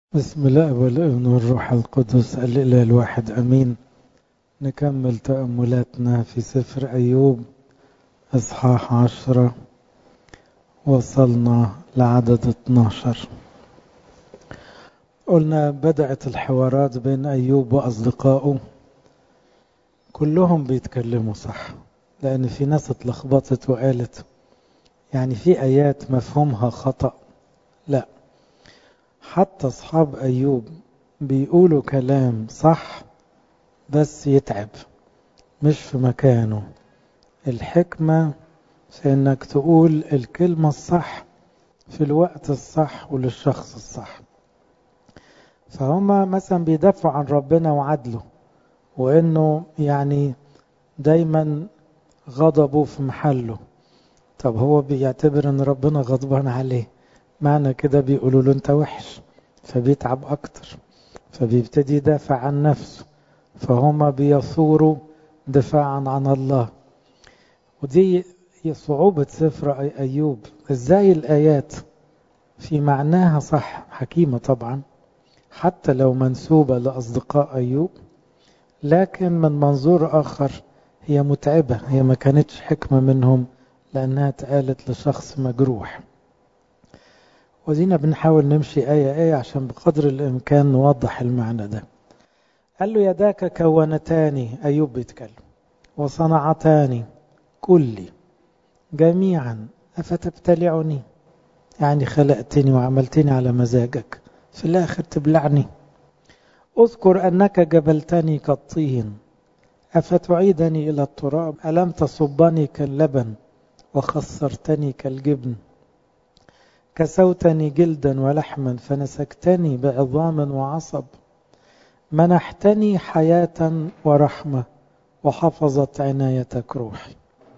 بسم الله والابن والروح القدس الإله الواحد أمين نكمل تأملاتنا في سفر أيوب إصحاح عشرة وصلنا لعدد 12 قلنا بدأت الحوارات بين أيوب وأصدقائه كلهم بيتكلموا صح لأن في ناس اتلخبطت وقالت يعني في آيات مفهومها خطأ لا حتى أصحاب أيوب بيقولوا كلام صح بس يتعب مش في مكانه الحكمة في انك تقول الكلمة الصح في الوقت الصح وللشخص الصح فهما مثلا بيدافعوا عن ربنا وعدله وانه يعني دايما غضبه في محله طب هو بيعتبر ان ربنا غضبان عليه معنى كده بيقولوا له انت وحش فبيتعب اكتر فبيبتدي يدافع عن نفسه فهما بيثوروا دفاعا عن الله ودي صعوبة سفر أيوب إزاي الآيات في معناها صح حكيمة طبعا حتى لو منسوبة لأصدقاء أيوب لكن من منظور آخر هي متعبة هي ما كانتش حكمة منهم لأنها اتقالت لشخص مجروح ودينا بنحاول نمشي آية آية عشان بقدر الإمكان نوضح المعنى ده قال له يداك كونتان أيوب بيتكلم وصنعتان كلي جميعا أفتبتلعني يعني خلقتني وعملتني على مزاجك في الآخر تبلعني أذكر أنك جبلتني كالطين أفتعيدني إلى التراب ألم تصبني كاللبن وخسرتني كالجبن كسوتني جلدا ولحما فنسكتني بعظام وعصب منحتني حياة ورحمة وحفظت عنايتك روحي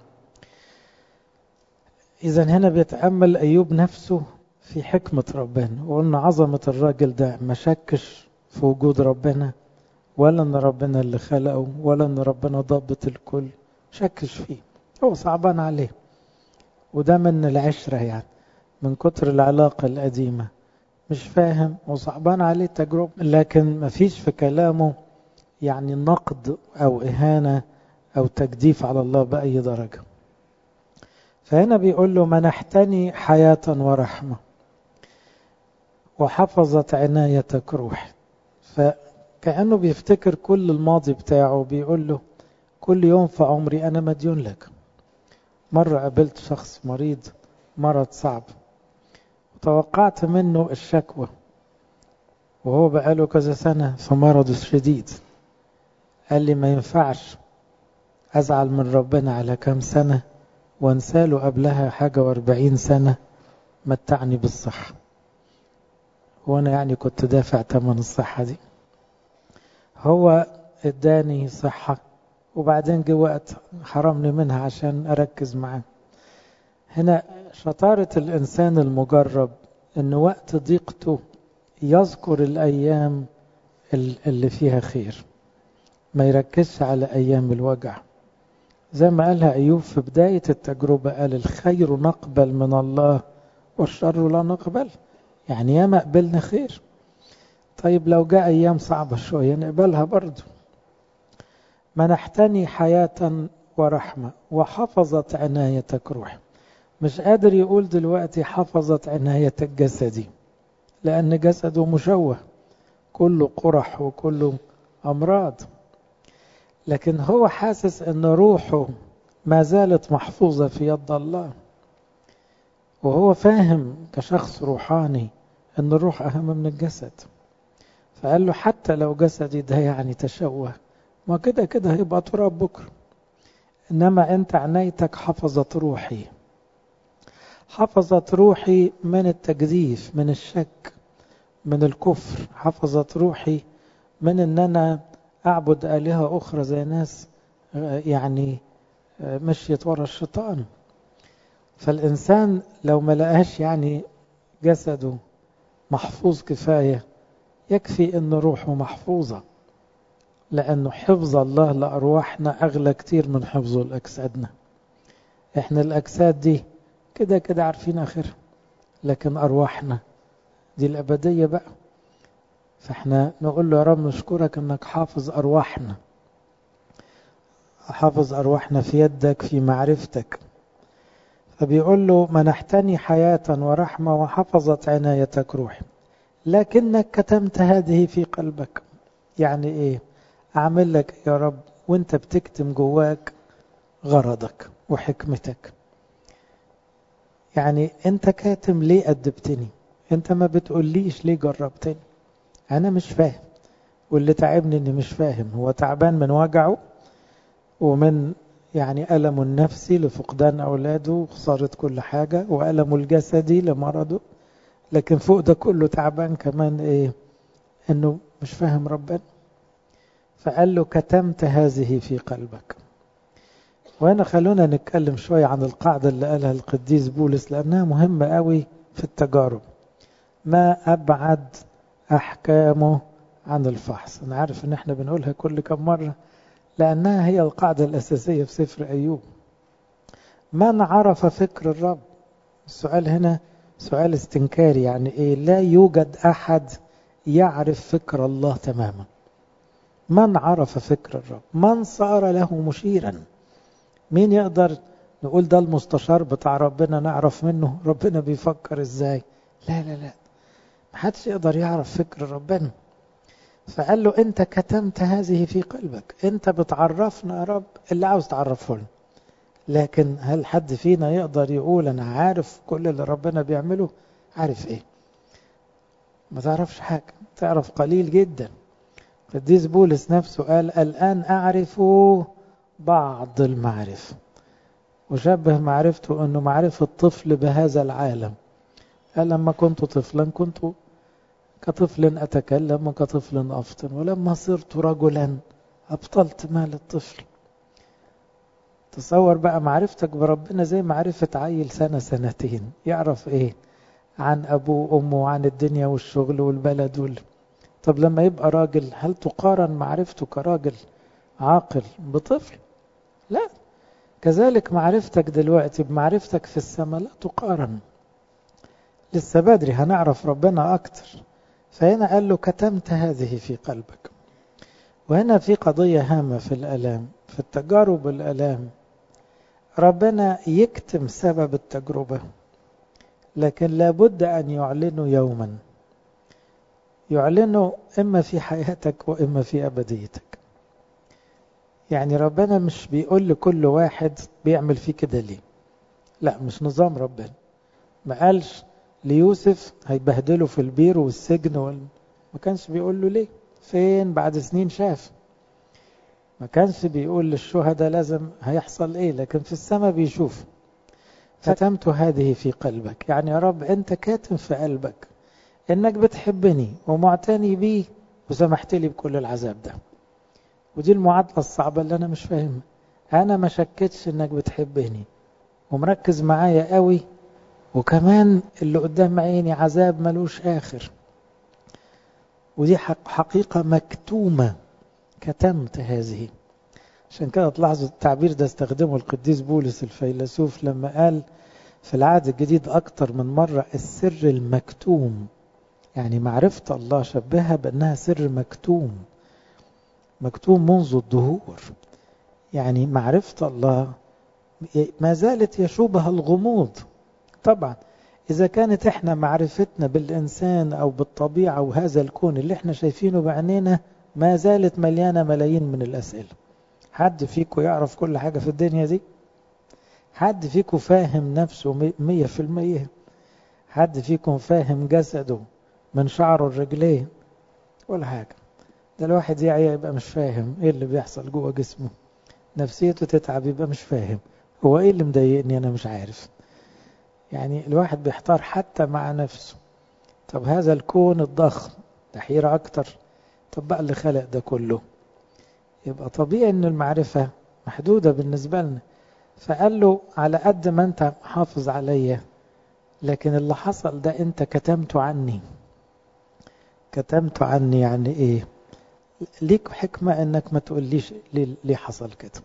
إذا هنا بيتأمل أيوب نفسه في حكمة ربنا وقلنا عظمة الراجل ده ما شكش في وجود ربنا ولا ان ربنا اللي خلقه ولا ان ربنا ضابط الكل شكش فيه هو صعبان عليه وده من العشرة يعني من كتر العلاقة القديمة مش فاهم وصعبان عليه التجربة لكن ما فيش في كلامه يعني نقد أو إهانة أو تجديف على الله بأي درجة فهنا بيقول له منحتني حياة ورحمة وحفظت عنايتك روحي فكأنه بيفتكر كل الماضي بتاعه بيقول له كل يوم في عمري أنا مديون لك مرة قابلت شخص مريض مرض صعب توقعت منه الشكوى وهو بقاله كذا سنة في مرض شديد قال لي ما ينفعش أزعل من ربنا على كام سنة وانساله قبلها حاجة واربعين سنة متعني بالصحة وانا يعني كنت دافع تمن الصحة دي هو اداني صحة وبعدين جه وقت حرمني منها عشان اركز معاه هنا شطارة الإنسان المجرب إن وقت ضيقته يذكر الأيام اللي فيها خير ما يركزش على أيام الوجع زي ما قالها أيوب في بداية التجربة قال الخير نقبل من الله والشر لا نقبل يعني ياما قبلنا خير طيب لو جاء أيام صعبة شوية نقبلها برضو منحتني حياة ورحمة وحفظت عنايتك روحي مش قادر يقول دلوقتي حفظت عناية الجسدي لأن جسده مشوه كله قرح وكله أمراض لكن هو حاسس أن روحه ما زالت محفوظة في يد الله وهو فاهم كشخص روحاني أن الروح أهم من الجسد فقال له حتى لو جسدي ده يعني تشوه ما كده كده هيبقى تراب بكرة إنما أنت عنايتك حفظت روحي حفظت روحي من التجديف من الشك من الكفر حفظت روحي من ان انا اعبد الهه اخرى زي ناس يعني مشيت ورا الشيطان فالانسان لو ما لقاش يعني جسده محفوظ كفايه يكفي ان روحه محفوظه لانه حفظ الله لارواحنا اغلى كتير من حفظه لاجسادنا احنا الاجساد دي كده كده عارفين آخرها لكن أرواحنا دي الأبدية بقى فاحنا نقول له يا رب نشكرك انك حافظ ارواحنا حافظ ارواحنا في يدك في معرفتك فبيقول له منحتني حياة ورحمة وحفظت عنايتك روحي لكنك كتمت هذه في قلبك يعني ايه اعمل لك يا رب وانت بتكتم جواك غرضك وحكمتك يعني انت كاتم ليه أدبتني انت ما بتقوليش ليه جربتني انا مش فاهم واللي تعبني اني مش فاهم هو تعبان من وجعه ومن يعني ألمه النفسي لفقدان أولاده وخسارة كل حاجة وألمه الجسدي لمرضه لكن فوق ده كله تعبان كمان إيه إنه مش فاهم ربنا فقال له كتمت هذه في قلبك وهنا خلونا نتكلم شوية عن القاعدة اللي قالها القديس بولس لأنها مهمة قوي في التجارب ما أبعد أحكامه عن الفحص أنا عارف إن إحنا بنقولها كل كم مرة لأنها هي القاعدة الأساسية في سفر أيوب من عرف فكر الرب السؤال هنا سؤال استنكاري يعني إيه لا يوجد أحد يعرف فكر الله تماما من عرف فكر الرب من صار له مشيرا مين يقدر نقول ده المستشار بتاع ربنا نعرف منه ربنا بيفكر ازاي لا لا لا محدش يقدر يعرف فكر ربنا فقال له انت كتمت هذه في قلبك انت بتعرفنا يا رب اللي عاوز تعرفه لنا لكن هل حد فينا يقدر يقول انا عارف كل اللي ربنا بيعمله عارف ايه ما تعرفش حاجة تعرف قليل جدا قديس بولس نفسه قال الآن أعرف بعض المعرفة وشبه معرفته أنه معرفة طفل بهذا العالم قال لما كنت طفلا كنت كطفل أتكلم وكطفل أفطن ولما صرت رجلا أبطلت مال الطفل تصور بقى معرفتك بربنا زي معرفة عيل سنة سنتين يعرف ايه عن أبوه وأمه وعن الدنيا والشغل والبلد وال... طب لما يبقى راجل هل تقارن معرفته كراجل عاقل بطفل لا كذلك معرفتك دلوقتي بمعرفتك في السماء لا تقارن لسه بدري هنعرف ربنا أكتر فهنا قال له كتمت هذه في قلبك وهنا في قضية هامة في الألام في التجارب الألام ربنا يكتم سبب التجربة لكن لابد أن يعلنه يوما يعلنه إما في حياتك وإما في أبديتك يعني ربنا مش بيقول لكل واحد بيعمل فيه كده ليه لا مش نظام ربنا ما قالش ليوسف هيبهدله في البير والسجن وال... ما كانش بيقول له ليه فين بعد سنين شاف ما كانش بيقول للشهداء لازم هيحصل ايه لكن في السماء بيشوف فتمت هذه في قلبك يعني يا رب انت كاتم في قلبك انك بتحبني ومعتني بي وسمحت لي بكل العذاب ده ودي المعادلة الصعبة اللي انا مش فاهمها انا ما شكتش انك بتحبني ومركز معايا قوي وكمان اللي قدام عيني عذاب ملوش آخر ودي حقيقة مكتومة كتمت هذه عشان كده تلاحظوا التعبير ده استخدمه القديس بولس الفيلسوف لما قال في العهد الجديد أكتر من مرة السر المكتوم يعني معرفة الله شبهها بأنها سر مكتوم مكتوم منذ الدهور يعني معرفة الله ما زالت يشوبها الغموض طبعا إذا كانت إحنا معرفتنا بالإنسان أو بالطبيعة وهذا الكون اللي إحنا شايفينه بعينينا ما زالت مليانة ملايين من الأسئلة حد فيكم يعرف كل حاجة في الدنيا دي حد فيكم فاهم نفسه مية في المية حد فيكم فاهم جسده من شعره الرجلين ولا حاجة ده الواحد يعي يبقى مش فاهم ايه اللي بيحصل جوه جسمه نفسيته تتعب يبقى مش فاهم هو ايه اللي مضايقني انا مش عارف يعني الواحد بيحتار حتى مع نفسه طب هذا الكون الضخم ده حيرة أكتر طب بقى اللي خلق ده كله يبقى طبيعي أن المعرفة محدودة بالنسبة لنا فقال له على قد ما أنت حافظ عليا لكن اللي حصل ده أنت كتمته عني كتمته عني يعني إيه ليك حكمة أنك ما تقوليش ليه حصل كده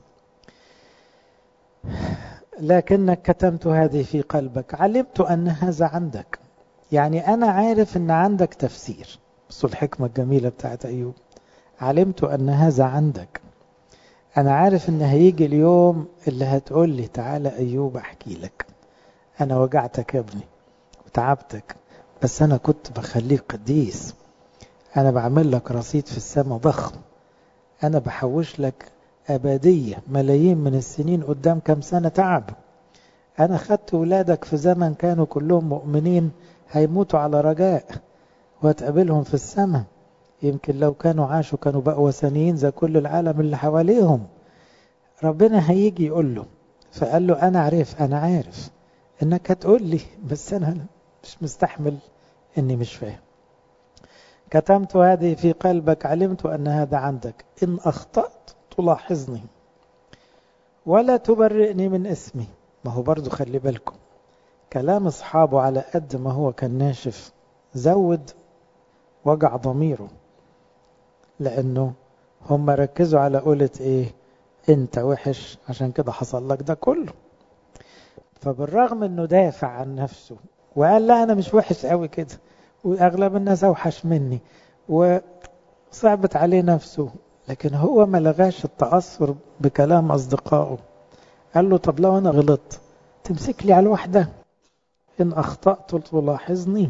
لكنك كتمت هذه في قلبك علمت أن هذا عندك يعني أنا عارف أن عندك تفسير بصوا الحكمة الجميلة بتاعت أيوب علمت أن هذا عندك أنا عارف أن هيجي اليوم اللي هتقول لي تعالى أيوب أحكي لك أنا وجعتك يا ابني وتعبتك بس أنا كنت بخليك قديس أنا بعمل لك رصيد في السماء ضخم أنا بحوش لك أبدية ملايين من السنين قدام كم سنة تعب أنا خدت ولادك في زمن كانوا كلهم مؤمنين هيموتوا على رجاء وهتقابلهم في السماء يمكن لو كانوا عاشوا كانوا بقوا وثنيين زي كل العالم اللي حواليهم ربنا هيجي يقول له فقال له أنا عارف أنا عارف إنك هتقول لي بس أنا مش مستحمل إني مش فاهم كتمت هذه في قلبك علمت أن هذا عندك إن أخطأت تلاحظني ولا تبرئني من اسمي ما هو برضو خلي بالكم كلام أصحابه على قد ما هو كان ناشف زود وجع ضميره لأنه هم ركزوا على قولة إيه أنت وحش عشان كده حصل لك ده كله فبالرغم أنه دافع عن نفسه وقال لا أنا مش وحش قوي كده وأغلب الناس أوحش مني وصعبت عليه نفسه لكن هو ما لغاش التأثر بكلام أصدقائه قال له طب لو أنا غلطت تمسك لي على الوحدة إن أخطأت تلاحظني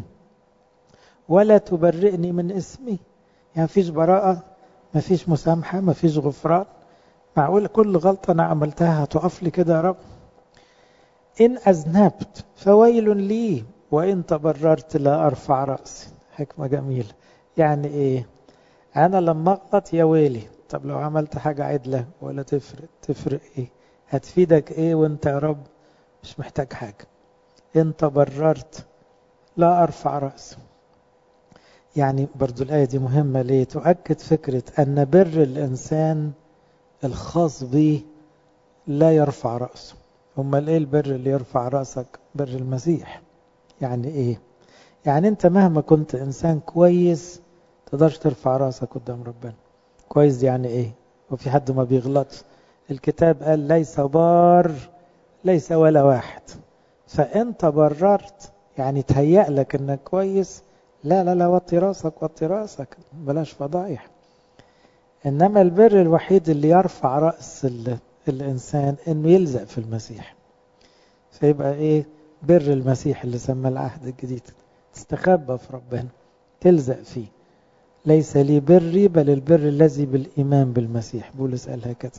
ولا تبرئني من اسمي يعني فيش براءة ما فيش مسامحة ما فيش غفران معقول كل غلطة أنا عملتها هتقف لي كده يا رب إن أذنبت فويل لي وإن تبررت لا أرفع رأسي حكمة جميلة يعني إيه أنا لما أغلط يا ويلي طب لو عملت حاجة عدلة ولا تفرق تفرق إيه هتفيدك إيه وإنت يا رب مش محتاج حاجة إن تبررت لا أرفع رأسي يعني برضو الآية دي مهمة ليه تؤكد فكرة أن بر الإنسان الخاص به لا يرفع رأسه أمال إيه البر اللي يرفع رأسك بر المسيح يعني إيه يعني أنت مهما كنت إنسان كويس تقدرش ترفع رأسك قدام ربنا كويس يعني إيه وفي حد ما بيغلطش الكتاب قال ليس بار ليس ولا واحد فأنت بررت يعني تهيأ لك أنك كويس لا لا لا وطي راسك وطي راسك بلاش فضايح إنما البر الوحيد اللي يرفع رأس الإنسان إنه يلزق في المسيح فيبقى إيه بر المسيح اللي سمى العهد الجديد تستخبى في ربنا تلزق فيه ليس لي بري بل البر الذي بالإيمان بالمسيح بولس قال هكذا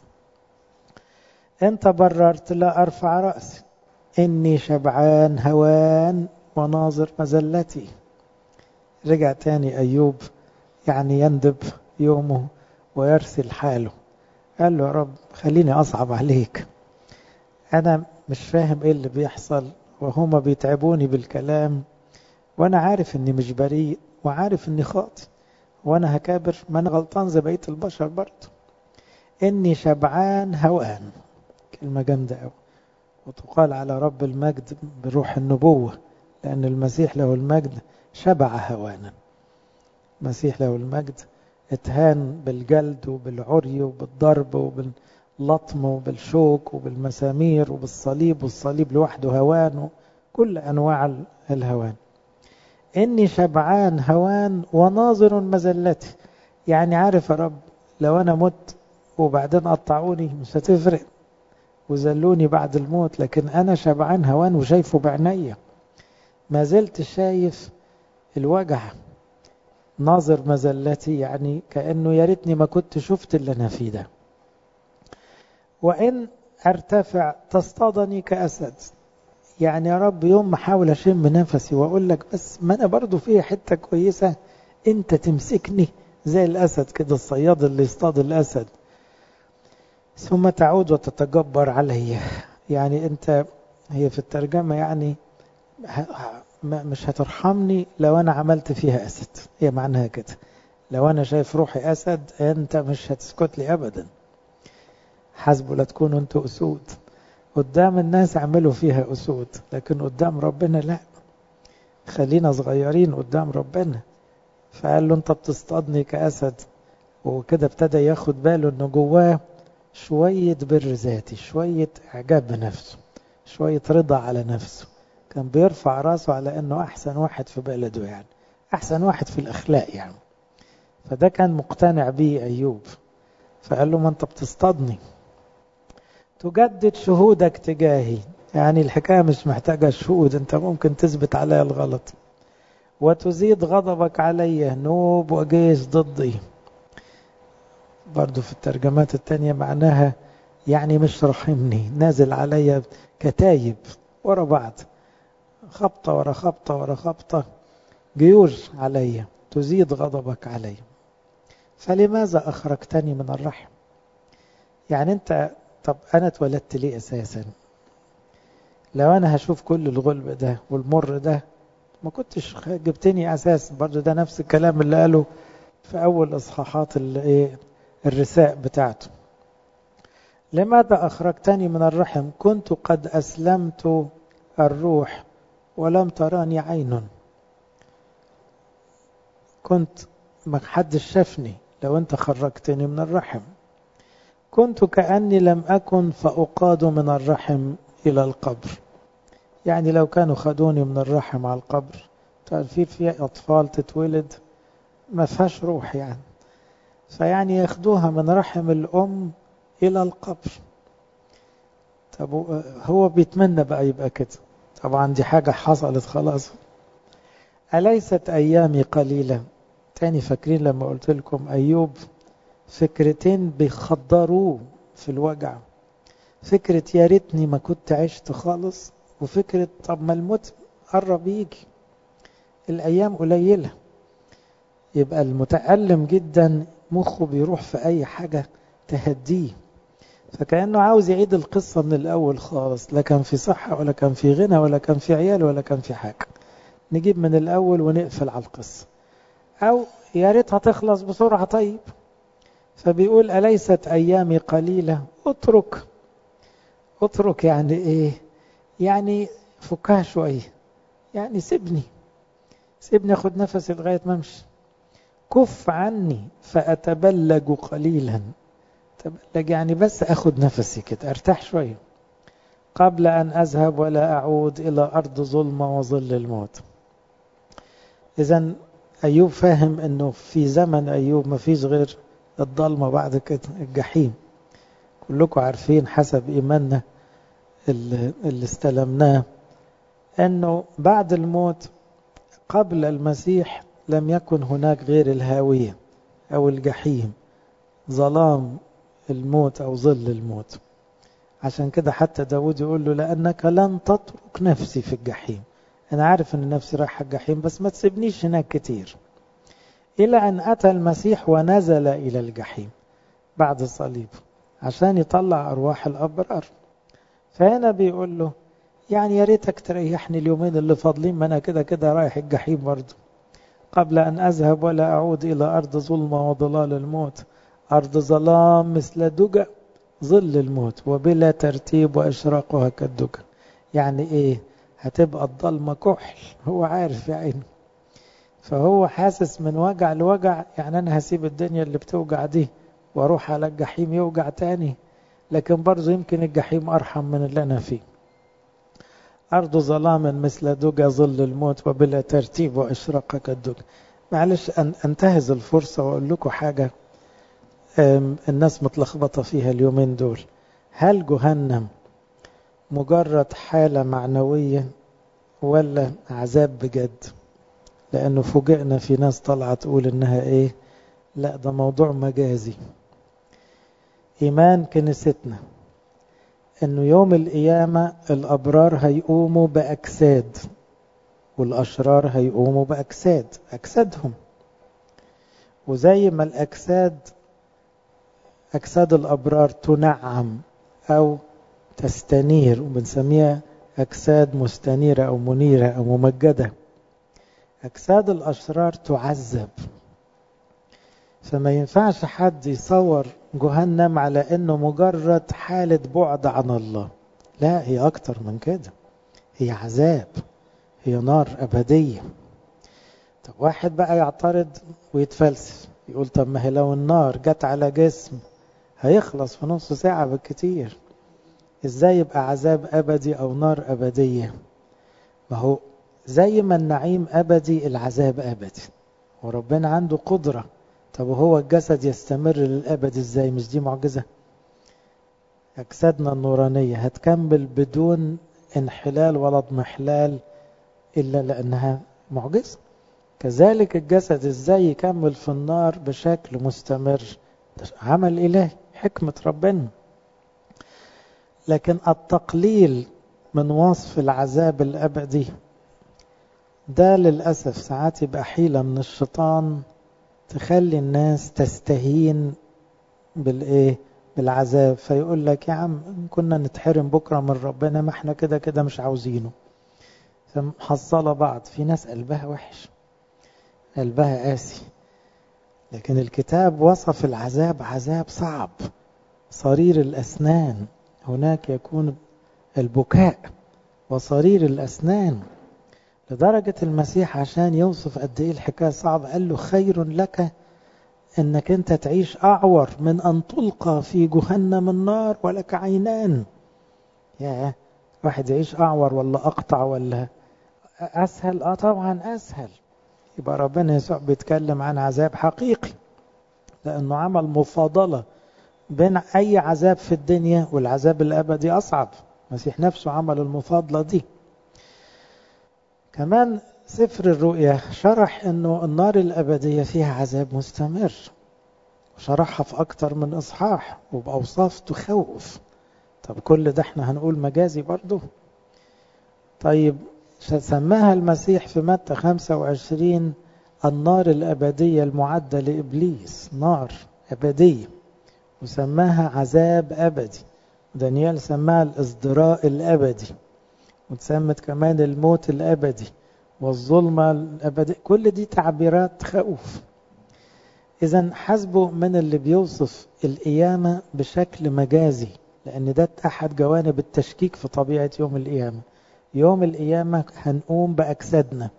انت بررت لا أرفع رأسي إني شبعان هوان وناظر مزلتي رجع تاني أيوب يعني يندب يومه ويرسل حاله قال له يا رب خليني أصعب عليك أنا مش فاهم إيه اللي بيحصل وهما بيتعبوني بالكلام وأنا عارف إني مش بريء وعارف إني خاطئ وأنا هكابر ما أنا غلطان زي بقية البشر برضه إني شبعان هوان كلمة جامدة أوي وتقال على رب المجد بروح النبوة لأن المسيح له المجد شبع هوانا المسيح له المجد اتهان بالجلد وبالعري وبالضرب وباللطم وبالشوك وبالمسامير وبالصليب والصليب لوحده هوان كل أنواع الهوان إني شبعان هوان وناظر مزلتي يعني عارف يا رب لو أنا مت وبعدين قطعوني مش هتفرق وزلوني بعد الموت لكن أنا شبعان هوان وشايفه بعينيا ما زلت شايف الوجع ناظر مزلتي يعني كأنه يا ريتني ما كنت شفت اللي أنا فيه ده وإن أرتفع تصطادني كأسد يعني يا رب يوم ما احاول اشم نفسي واقول لك بس ما انا برضو فيها حته كويسه انت تمسكني زي الاسد كده الصياد اللي يصطاد الاسد ثم تعود وتتجبر علي يعني انت هي في الترجمه يعني مش هترحمني لو انا عملت فيها اسد هي معناها كده لو انا شايف روحي اسد انت مش هتسكت لي ابدا حسبوا لا تكونوا انتوا اسود قدام الناس اعملوا فيها أسود لكن قدام ربنا لا خلينا صغيرين قدام ربنا فقال له انت بتصطادني كأسد وكده ابتدى ياخد باله انه جواه شوية بر ذاتي شوية اعجاب بنفسه شوية رضا على نفسه كان بيرفع راسه على انه احسن واحد في بلده يعني احسن واحد في الاخلاق يعني فده كان مقتنع به أيوب فقال له ما أنت بتصطادني تجدد شهودك تجاهي يعني الحكاية مش محتاجة شهود أنت ممكن تثبت عليا الغلط وتزيد غضبك علي نوب وجيش ضدي برضو في الترجمات التانية معناها يعني مش رحمني نازل عليا كتايب ورا بعض خبطة ورا خبطة ورا خبطة جيوش عليا تزيد غضبك علي فلماذا أخرجتني من الرحم يعني أنت طب أنا اتولدت ليه أساسا لو أنا هشوف كل الغلب ده والمر ده ما كنتش جبتني أساس برضو ده نفس الكلام اللي قاله في أول إصحاحات الرساء بتاعته لماذا أخرجتني من الرحم كنت قد أسلمت الروح ولم تراني عين كنت ما حدش شافني لو انت خرجتني من الرحم كنت كأني لم أكن فأقاد من الرحم إلى القبر يعني لو كانوا خدوني من الرحم على القبر تعرفين في أطفال تتولد ما فيهاش روح يعني فيعني ياخدوها من رحم الأم إلى القبر طب هو بيتمنى بقى يبقى كده طبعا دي حاجة حصلت خلاص أليست أيامي قليلة تاني فاكرين لما قلت لكم أيوب فكرتين بيخدروه في الوجع فكرة يا ريتني ما كنت عشت خالص وفكرة طب ما الموت قرب يجي الأيام قليلة يبقى المتألم جدا مخه بيروح في أي حاجة تهديه فكأنه عاوز يعيد القصة من الأول خالص لا كان في صحة ولا كان في غنى ولا كان في عيال ولا كان في حاجة نجيب من الأول ونقفل على القصة أو يا ريتها تخلص بسرعة طيب فبيقول أليست أيامي قليلة اترك اترك يعني إيه يعني فكها شوية يعني سيبني سيبني أخد نفسي لغاية ما أمشي كف عني فأتبلج قليلا تبلج يعني بس أخد نفسي كده أرتاح شوية قبل أن أذهب ولا أعود إلى أرض ظلمة وظل الموت إذا أيوب فاهم أنه في زمن أيوب ما فيش غير الضلمة بعد كده الجحيم كلكم عارفين حسب إيماننا اللي, اللي استلمناه أنه بعد الموت قبل المسيح لم يكن هناك غير الهاوية أو الجحيم ظلام الموت أو ظل الموت عشان كده حتى داود يقول له لأنك لن تترك نفسي في الجحيم أنا عارف أن نفسي رايحة الجحيم بس ما تسيبنيش هناك كتير إلى أن أتى المسيح ونزل إلى الجحيم بعد الصليب عشان يطلع أرواح الأبرار فهنا بيقول له يعني يا ريتك تريحني اليومين اللي فاضلين ما أنا كده كده رايح الجحيم برضه قبل أن أذهب ولا أعود إلى أرض ظلمة وضلال الموت أرض ظلام مثل دجى ظل الموت وبلا ترتيب وإشراقها كالدجى يعني إيه هتبقى الضلمة كحل هو عارف يا عيني فهو حاسس من وجع لوجع يعني أنا هسيب الدنيا اللي بتوجع دي واروح على الجحيم يوجع تاني لكن برضه يمكن الجحيم أرحم من اللي أنا فيه أرض ظلام مثل دجى ظل الموت وبلا ترتيب وإشراقها كالدجى معلش أن أنتهز الفرصة وأقول لكم حاجة الناس متلخبطة فيها اليومين دول هل جهنم مجرد حالة معنوية ولا عذاب بجد لأنه فوجئنا في ناس طالعة تقول إنها إيه لا ده موضوع مجازي إيمان كنيستنا إنه يوم القيامة الأبرار هيقوموا بأجساد والأشرار هيقوموا بأجساد أجسادهم وزي ما الأجساد أجساد الأبرار تنعم أو تستنير وبنسميها أجساد مستنيرة أو منيرة أو ممجدة أجساد الأشرار تعذب فما ينفعش حد يصور جهنم على أنه مجرد حالة بعد عن الله لا هي أكتر من كده هي عذاب هي نار أبدية طب واحد بقى يعترض ويتفلسف يقول طب ما هي لو النار جت على جسم هيخلص في نص ساعة بالكتير ازاي يبقى عذاب أبدي أو نار أبدية ما هو زي ما النعيم أبدي العذاب أبدي وربنا عنده قدرة طب وهو الجسد يستمر للأبد ازاي مش دي معجزة أجسادنا النورانية هتكمل بدون انحلال ولا اضمحلال إلا لأنها معجزة كذلك الجسد ازاي يكمل في النار بشكل مستمر عمل إلهي حكمة ربنا لكن التقليل من وصف العذاب الأبدي ده للأسف ساعات يبقى حيلة من الشيطان تخلي الناس تستهين بالإيه بالعذاب فيقول لك يا عم كنا نتحرم بكرة من ربنا ما احنا كده كده مش عاوزينه فمحصلة بعض في ناس قلبها وحش قلبها قاسي لكن الكتاب وصف العذاب عذاب صعب صرير الأسنان هناك يكون البكاء وصرير الأسنان لدرجة المسيح عشان يوصف قد ايه الحكاية صعبة قال له خير لك انك انت تعيش اعور من ان تلقى في جهنم النار ولك عينان يا واحد يعيش اعور ولا اقطع ولا اسهل اه طبعا اسهل يبقى ربنا يسوع بيتكلم عن عذاب حقيقي لانه عمل مفاضلة بين اي عذاب في الدنيا والعذاب الابدي اصعب المسيح نفسه عمل المفاضلة دي كمان سفر الرؤيا شرح انه النار الابدية فيها عذاب مستمر وشرحها في اكتر من اصحاح وباوصاف تخوف طب كل ده احنا هنقول مجازي برضو طيب سماها المسيح في متى 25 النار الأبدية المعدة لإبليس نار أبدية وسماها عذاب أبدي دانيال سماها الازدراء الأبدي وتسمت كمان الموت الأبدي والظلمة الأبدية كل دي تعبيرات خوف إذا حسبوا من اللي بيوصف القيامة بشكل مجازي لأن ده أحد جوانب التشكيك في طبيعة يوم القيامة يوم القيامة هنقوم بأجسادنا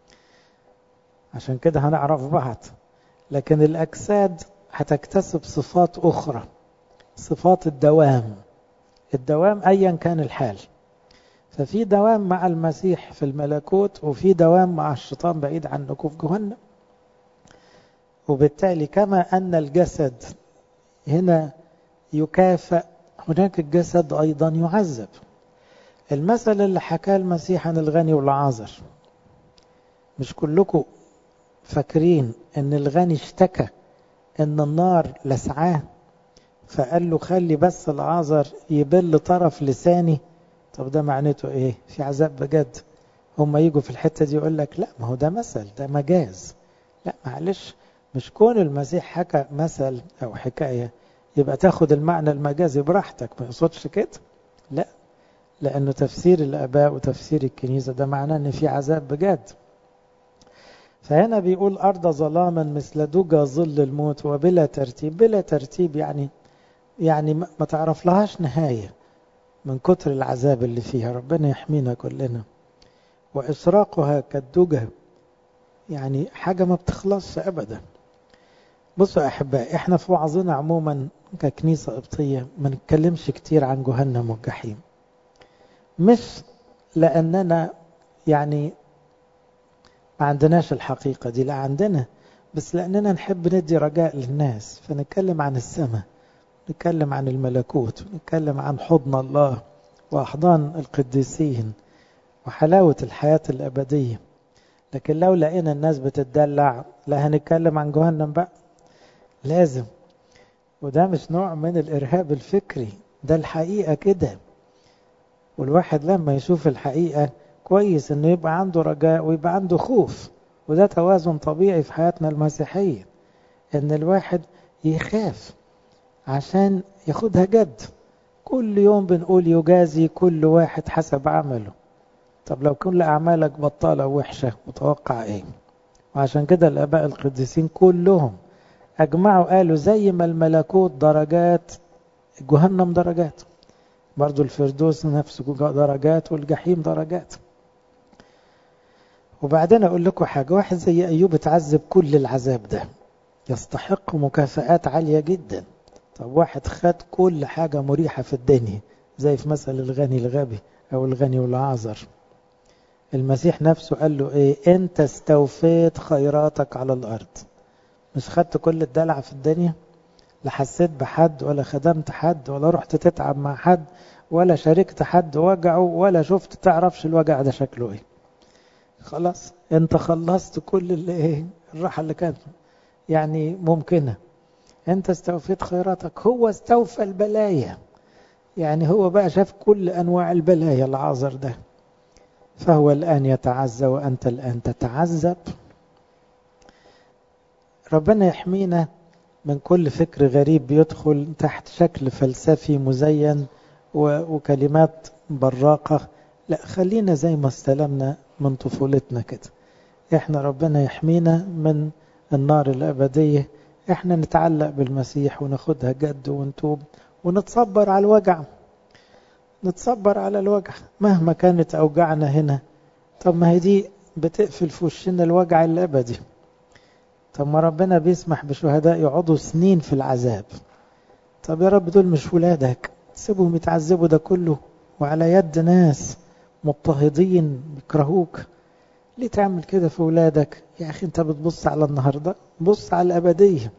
عشان كده هنعرف بعض لكن الأجساد هتكتسب صفات أخرى صفات الدوام الدوام أيا كان الحال ففي دوام مع المسيح في الملكوت وفي دوام مع الشيطان بعيد عنكم في جهنم وبالتالي كما أن الجسد هنا يكافئ هناك الجسد أيضا يعذب المثل اللي حكاه المسيح عن الغني والعازر مش كلكم فاكرين ان الغني اشتكى ان النار لسعاه فقال له خلي بس العازر يبل طرف لساني طب ده معناته ايه في عذاب بجد هم يجوا في الحتة دي يقول لك لا ما هو ده مثل ده مجاز لا معلش مش كون المسيح حكى مثل او حكاية يبقى تاخد المعنى المجازي براحتك ما يقصدش كده لا لأنه تفسير الآباء وتفسير الكنيسة ده معناه أن في عذاب بجد فهنا بيقول أرض ظلاما مثل دجى ظل الموت وبلا ترتيب بلا ترتيب يعني يعني ما تعرف لهاش نهاية من كتر العذاب اللي فيها ربنا يحمينا كلنا وإسراقها كالدجى يعني حاجة ما بتخلصش أبدا بصوا أحبائي إحنا في وعظنا عموما ككنيسة قبطية ما نتكلمش كتير عن جهنم والجحيم مش لأننا يعني ما عندناش الحقيقة دي لا عندنا بس لأننا نحب ندي رجاء للناس فنتكلم عن السماء نتكلم عن الملكوت نتكلم عن حضن الله وأحضان القديسين وحلاوة الحياة الأبدية لكن لو لقينا الناس بتتدلع لا هنتكلم عن جهنم بقى لازم وده مش نوع من الإرهاب الفكري ده الحقيقة كده والواحد لما يشوف الحقيقة كويس انه يبقى عنده رجاء ويبقى عنده خوف وده توازن طبيعي في حياتنا المسيحية ان الواحد يخاف عشان ياخدها جد كل يوم بنقول يجازي كل واحد حسب عمله طب لو كل أعمالك بطالة وحشة متوقع ايه وعشان كده الآباء القديسين كلهم أجمعوا قالوا زي ما الملكوت درجات جهنم درجات برضو الفردوس نفسه درجات والجحيم درجات وبعدين أقول لكم حاجة واحد زي أيوب اتعذب كل العذاب ده يستحق مكافآت عالية جدا طب واحد خد كل حاجة مريحة في الدنيا زي في مثل الغني الغبي أو الغني والعازر المسيح نفسه قال له إيه أنت استوفيت خيراتك على الأرض مش خدت كل الدلع في الدنيا لا حسيت بحد ولا خدمت حد ولا رحت تتعب مع حد ولا شاركت حد وجعه ولا شفت تعرفش الوجع ده شكله ايه خلاص انت خلصت كل اللي ايه الراحة اللي كانت يعني ممكنة انت استوفيت خيراتك هو استوفى البلايا يعني هو بقى شاف كل انواع البلايا العازر ده فهو الان يتعزى وانت الان تتعذب ربنا يحمينا من كل فكر غريب بيدخل تحت شكل فلسفي مزين وكلمات براقة لا خلينا زي ما استلمنا من طفولتنا كده احنا ربنا يحمينا من النار الأبدية احنا نتعلق بالمسيح وناخدها جد ونتوب ونتصبر على الوجع نتصبر على الوجع مهما كانت أوجعنا هنا طب ما هي دي بتقفل في وشنا الوجع الأبدي طب ما ربنا بيسمح بشهداء يقعدوا سنين في العذاب طب يا رب دول مش ولادك سيبهم يتعذبوا ده كله وعلى يد ناس مضطهدين بيكرهوك ليه تعمل كده في ولادك يا أخي أنت بتبص على النهاردة بص على الأبدية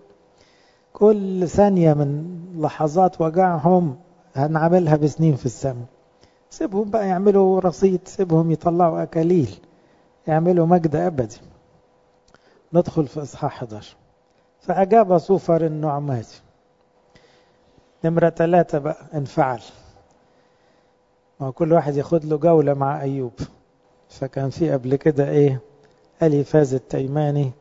كل ثانية من لحظات وجعهم هنعملها بسنين في السماء سيبهم بقى يعملوا رصيد سيبهم يطلعوا أكاليل يعملوا مجد أبدي ندخل في إصحاح 11 فأجاب صوفر النعماتي نمرة ثلاثة بقى انفعل ما كل واحد ياخد له جولة مع أيوب فكان في قبل كده إيه ألي فاز التيماني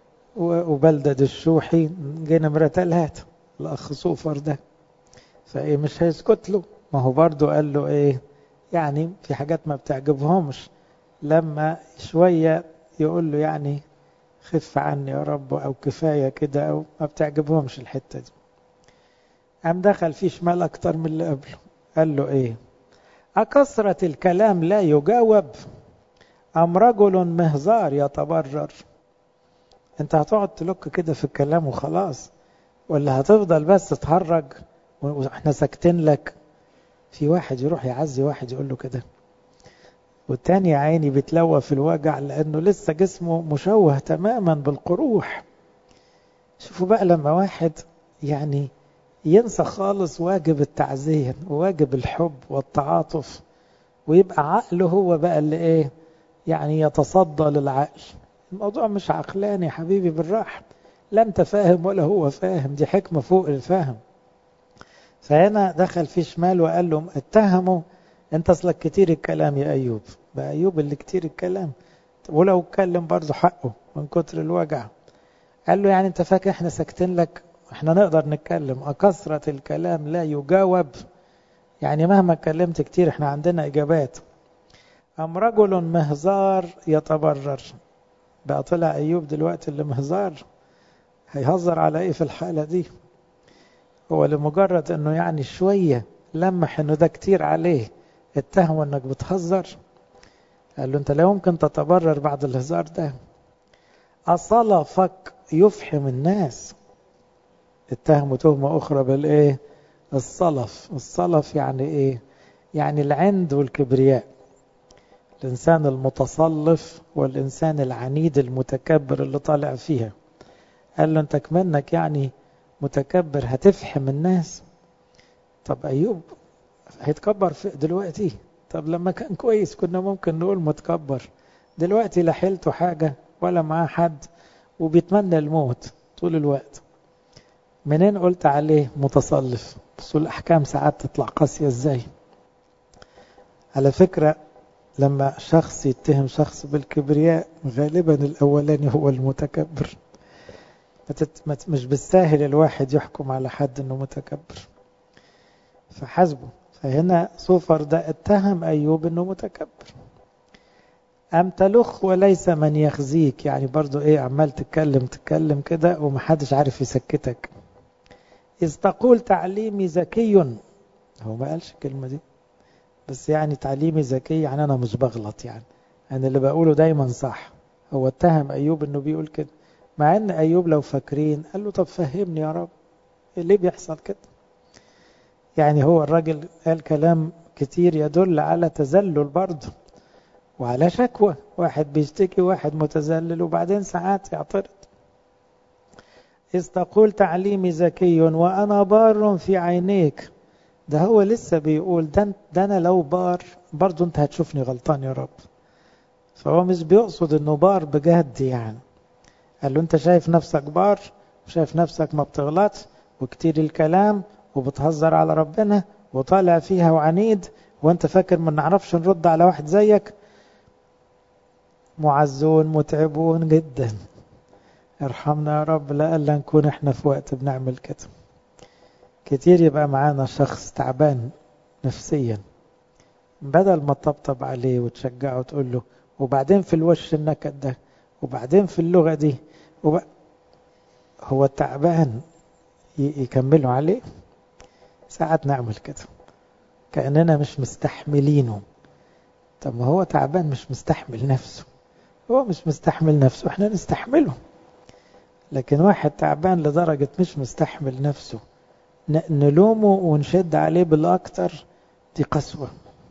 وبلدد الشوحي جه نمرة ثلاثة الأخ صوفر ده فإيه مش هيسكت له ما هو برضه قال له إيه يعني في حاجات ما بتعجبهمش لما شوية يقول له يعني خف عني يا رب أو كفاية كده أو ما بتعجبهمش الحتة دي قام دخل فيه شمال أكتر من اللي قبله قال له إيه أكثرة الكلام لا يجاوب أم رجل مهزار يتبرر أنت هتقعد تلك كده في الكلام وخلاص ولا هتفضل بس تهرج واحنا ساكتين لك في واحد يروح يعزي واحد يقول له كده والتاني يا عيني بيتلوى في الوجع لأنه لسه جسمه مشوه تماما بالقروح شوفوا بقى لما واحد يعني ينسى خالص واجب التعزية وواجب الحب والتعاطف ويبقى عقله هو بقى اللي ايه يعني يتصدى للعقل الموضوع مش عقلاني يا حبيبي بالراحة لا انت فاهم ولا هو فاهم دي حكمة فوق الفهم فهنا دخل في شمال وقال لهم اتهموا انت اصلك كتير الكلام يا ايوب بقى ايوب اللي كتير الكلام ولو اتكلم برضه حقه من كتر الوجع قال له يعني انت فاكر احنا ساكتين لك احنا نقدر نتكلم أكثرة الكلام لا يجاوب يعني مهما اتكلمت كتير احنا عندنا إجابات أم رجل مهزار يتبرر بقى طلع أيوب دلوقتي اللي مهزار هيهزر على ايه في الحالة دي هو لمجرد انه يعني شوية لمح انه ده كتير عليه اتهمه انك بتهزر قال له انت لا يمكن تتبرر بعد الهزار ده أصلفك يفحم الناس اتهموا تهمة أخرى بالإيه الصلف الصلف يعني إيه يعني العند والكبرياء الإنسان المتصلف والإنسان العنيد المتكبر اللي طالع فيها قال له أنت كمنك يعني متكبر هتفحم الناس طب أيوب هيتكبر في دلوقتي طب لما كان كويس كنا ممكن نقول متكبر دلوقتي لا حيلته حاجة ولا معاه حد وبيتمنى الموت طول الوقت منين قلت عليه متصلف بس الأحكام ساعات تطلع قاسية ازاي على فكرة لما شخص يتهم شخص بالكبرياء غالبا الأولاني هو المتكبر مش بالساهل الواحد يحكم على حد انه متكبر فحسبه فهنا صوفر ده اتهم أيوب انه متكبر أم تلخ وليس من يخزيك يعني برضو ايه عمال تتكلم تتكلم كده ومحدش عارف يسكتك إذ تقول تعليمي ذكي هو ما قالش الكلمة دي بس يعني تعليمي ذكي يعني أنا مش بغلط يعني أنا اللي بقوله دايما صح هو اتهم أيوب أنه بيقول كده مع أن أيوب لو فاكرين قال له طب فهمني يا رب ليه بيحصل كده يعني هو الراجل قال كلام كتير يدل على تذلل برضه وعلى شكوى واحد بيشتكي واحد متذلل وبعدين ساعات يعترض إذ تقول تعليمي ذكي وأنا بار في عينيك ده هو لسه بيقول ده, ده أنا لو بار برضو أنت هتشوفني غلطان يا رب فهو مش بيقصد أنه بار بجد يعني قال له أنت شايف نفسك بار وشايف نفسك ما بتغلطش وكتير الكلام وبتهزر على ربنا وطالع فيها وعنيد وانت فاكر ما نعرفش نرد على واحد زيك معزون متعبون جدا ارحمنا يا رب لألا نكون احنا في وقت بنعمل كده كتير يبقى معانا شخص تعبان نفسيا بدل ما تطبطب عليه وتشجعه وتقول له وبعدين في الوش النكد ده وبعدين في اللغة دي وب... هو تعبان يكملوا عليه ساعات نعمل كده كأننا مش مستحملينه طب ما هو تعبان مش مستحمل نفسه هو مش مستحمل نفسه احنا نستحمله لكن واحد تعبان لدرجة مش مستحمل نفسه نلومه ونشد عليه بالأكتر دي قسوة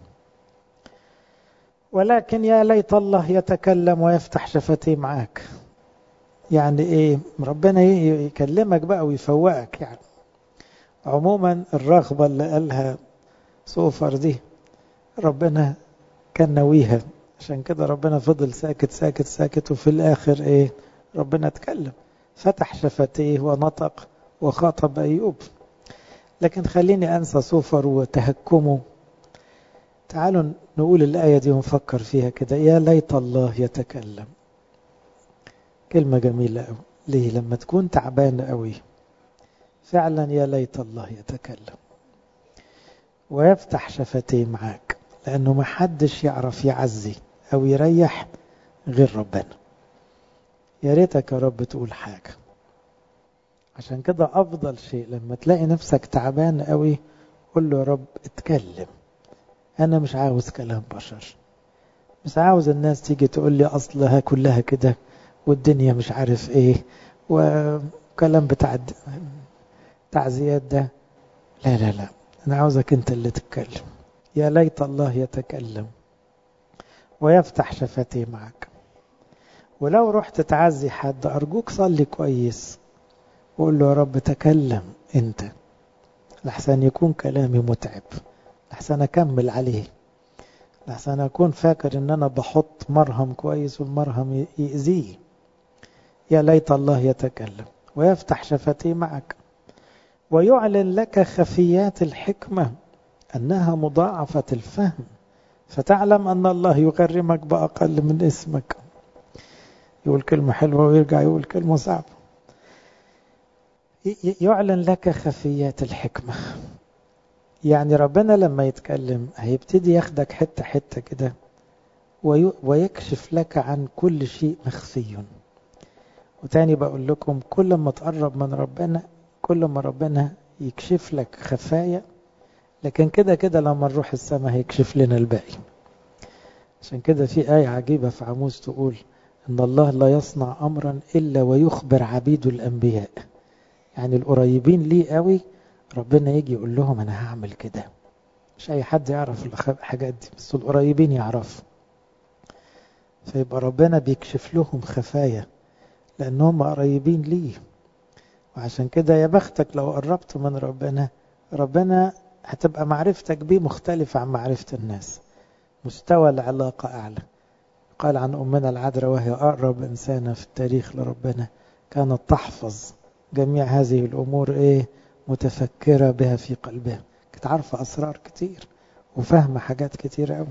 ولكن يا ليت الله يتكلم ويفتح شفتيه معاك يعني ايه ربنا يكلمك بقى ويفوقك يعني عموما الرغبة اللي قالها صوفر دي ربنا كان ناويها عشان كده ربنا فضل ساكت ساكت ساكت وفي الآخر ايه ربنا اتكلم فتح شفتيه ونطق وخاطب أيوب لكن خليني أنسى صوفر وتهكمه تعالوا نقول الآية دي ونفكر فيها كده يا ليت الله يتكلم كلمة جميلة أوي ليه لما تكون تعبان قوي فعلا يا ليت الله يتكلم ويفتح شفتيه معاك لأنه ما حدش يعرف يعزي أو يريح غير ربنا يا ريتك يا رب تقول حاجة عشان كده أفضل شيء لما تلاقي نفسك تعبان قوي قول له يا رب اتكلم أنا مش عاوز كلام بشر مش عاوز الناس تيجي تقول لي أصلها كلها كده والدنيا مش عارف ايه وكلام بتاع تعزيات ده لا لا لا أنا عاوزك أنت اللي تتكلم يا ليت الله يتكلم ويفتح شفتيه معك ولو رحت تعزي حد أرجوك صلي كويس وقول له يا رب تكلم أنت لحسن يكون كلامي متعب لحسن أكمل عليه لحسن أكون فاكر أن أنا بحط مرهم كويس والمرهم يأذيه يا ليت الله يتكلم ويفتح شفتيه معك ويعلن لك خفيات الحكمة أنها مضاعفة الفهم فتعلم أن الله يكرمك بأقل من اسمك يقول كلمة حلوة ويرجع يقول كلمة صعبة يعلن لك خفيات الحكمة يعني ربنا لما يتكلم هيبتدي ياخدك حتة حتة كده ويكشف لك عن كل شيء مخفي وتاني بقول لكم كل ما تقرب من ربنا كل ما ربنا يكشف لك خفايا لكن كده كده لما نروح السماء هيكشف لنا الباقي عشان كده في آية عجيبة في عموس تقول إن الله لا يصنع أمرا إلا ويخبر عبيد الأنبياء يعني القريبين ليه قوي ربنا يجي يقول لهم أنا هعمل كده مش أي حد يعرف الحاجات دي بس القريبين يعرفوا فيبقى ربنا بيكشف لهم خفايا لأنهم قريبين ليه وعشان كده يا بختك لو قربت من ربنا ربنا هتبقى معرفتك بيه مختلفة عن معرفة الناس مستوى العلاقة أعلى قال عن أمنا العذراء وهي أقرب إنسانة في التاريخ لربنا كانت تحفظ جميع هذه الأمور إيه متفكرة بها في قلبها كانت عارفة أسرار كتير وفاهمة حاجات كتير قوي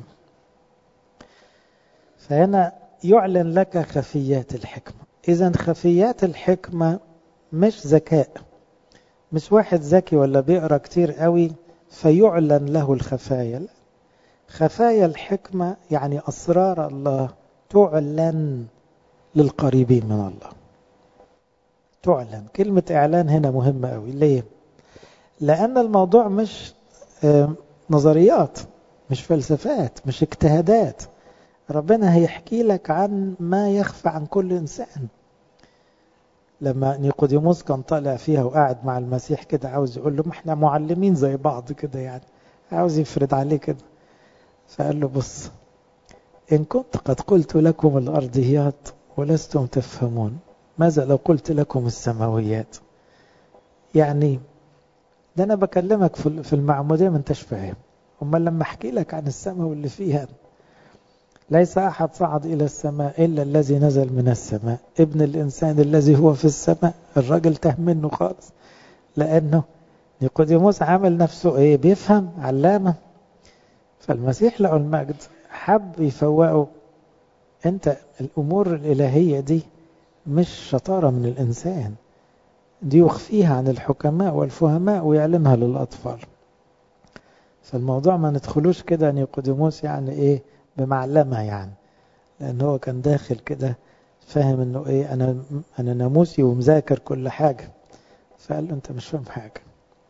فهنا يعلن لك خفيات الحكمة إذا خفيات الحكمة مش ذكاء مش واحد ذكي ولا بيقرا كتير قوي فيعلن له الخفايا لا. خفايا الحكمة يعني أسرار الله تعلن للقريبين من الله تعلن كلمة إعلان هنا مهمة قوي ليه؟ لأن الموضوع مش نظريات مش فلسفات مش اجتهادات ربنا هيحكي لك عن ما يخفى عن كل إنسان لما نيقوديموس كان طالع فيها وقاعد مع المسيح كده عاوز يقول له ما احنا معلمين زي بعض كده يعني عاوز يفرض عليه كده فقال له بص إن كنت قد قلت لكم الأرضيات ولستم تفهمون ماذا لو قلت لكم السماويات يعني ده أنا بكلمك في المعمودية ما انتش فاهم أما لما أحكي لك عن السماء واللي فيها ليس أحد صعد إلى السماء إلا الذي نزل من السماء ابن الإنسان الذي هو في السماء الراجل تاه منه خالص لأنه نيقوديموس عامل نفسه إيه بيفهم علامة فالمسيح له المجد حب يفوقه أنت الأمور الإلهية دي مش شطارة من الإنسان دي يخفيها عن الحكماء والفهماء ويعلمها للأطفال فالموضوع ما ندخلوش كده نيقوديموس يعني إيه بمعلمة يعني لأن هو كان داخل كده فاهم انه ايه انا انا ناموسي ومذاكر كل حاجة فقال له انت مش فاهم حاجة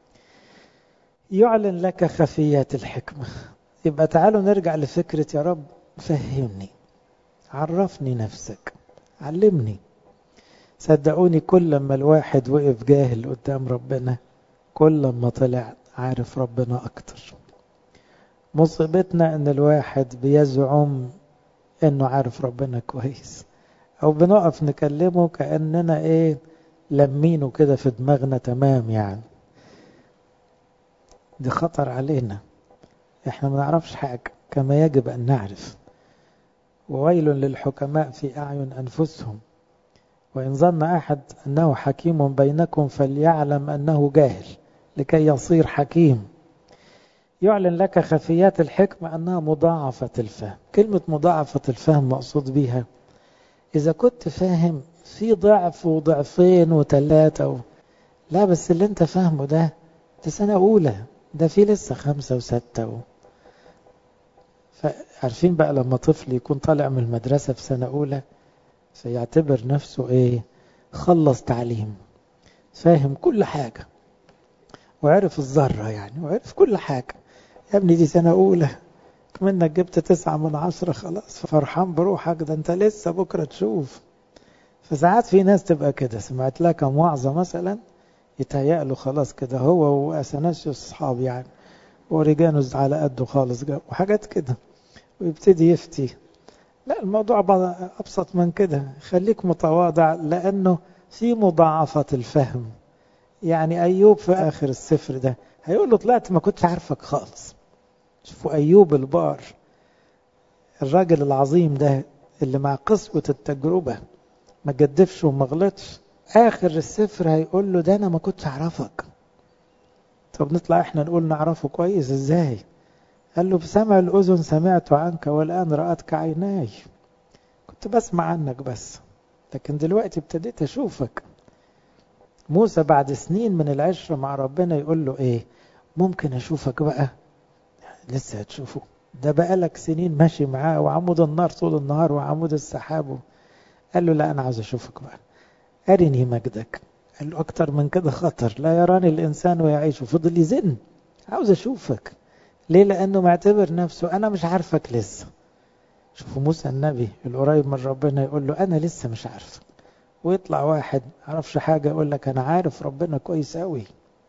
يعلن لك خفيات الحكمة يبقى تعالوا نرجع لفكرة يا رب فهمني عرفني نفسك علمني صدقوني كل لما الواحد وقف جاهل قدام ربنا كل لما طلع عارف ربنا اكتر مصيبتنا ان الواحد بيزعم انه عارف ربنا كويس او بنقف نكلمه كأننا ايه لمينه كده في دماغنا تمام يعني دي خطر علينا احنا ما نعرفش حاجة كما يجب ان نعرف وويل للحكماء في اعين انفسهم وان ظن احد انه حكيم بينكم فليعلم انه جاهل لكي يصير حكيم يعلن لك خفيات الحكمة أنها مضاعفة الفهم كلمة مضاعفة الفهم مقصود بيها إذا كنت فاهم في ضعف وضعفين وثلاثة و... لا بس اللي انت فاهمه ده ده سنة أولى ده في لسه خمسة وستة و... فعارفين بقى لما طفل يكون طالع من المدرسة في سنة أولى فيعتبر نفسه إيه خلص تعليم فاهم كل حاجة وعرف الذرة يعني وعرف كل حاجة يا ابني دي سنة أولى كمنك جبت تسعة من عشرة خلاص فرحان بروحك ده انت لسه بكرة تشوف فساعات في ناس تبقى كده سمعت لها كم وعظة مثلا يتهيأ له خلاص كده هو وأثناسيوس أصحاب يعني وريجانوس على قده خالص جاب وحاجات كده ويبتدي يفتي لا الموضوع أبسط من كده خليك متواضع لأنه في مضاعفة الفهم يعني أيوب في آخر السفر ده هيقول له طلعت ما كنتش عارفك خالص شوفوا أيوب البار الراجل العظيم ده اللي مع قسوة التجربة ما جدفش وما غلطش آخر السفر هيقول له ده أنا ما كنتش أعرفك طب نطلع إحنا نقول نعرفه كويس إزاي قال له بسمع الأذن سمعت عنك والآن رأتك عيناي كنت بسمع عنك بس لكن دلوقتي ابتديت أشوفك موسى بعد سنين من العشرة مع ربنا يقول له إيه ممكن أشوفك بقى لسه هتشوفه ده بقالك سنين ماشي معاه وعمود النار طول النهار وعمود السحاب قال له لا أنا عاوز أشوفك بقى أرني مجدك قال له أكتر من كده خطر لا يراني الإنسان ويعيش وفضل يزن عاوز أشوفك ليه لأنه معتبر نفسه أنا مش عارفك لسه شوفوا موسى النبي القريب من ربنا يقول له أنا لسه مش عارفك ويطلع واحد عرفش حاجة يقول لك أنا عارف ربنا كويس أوي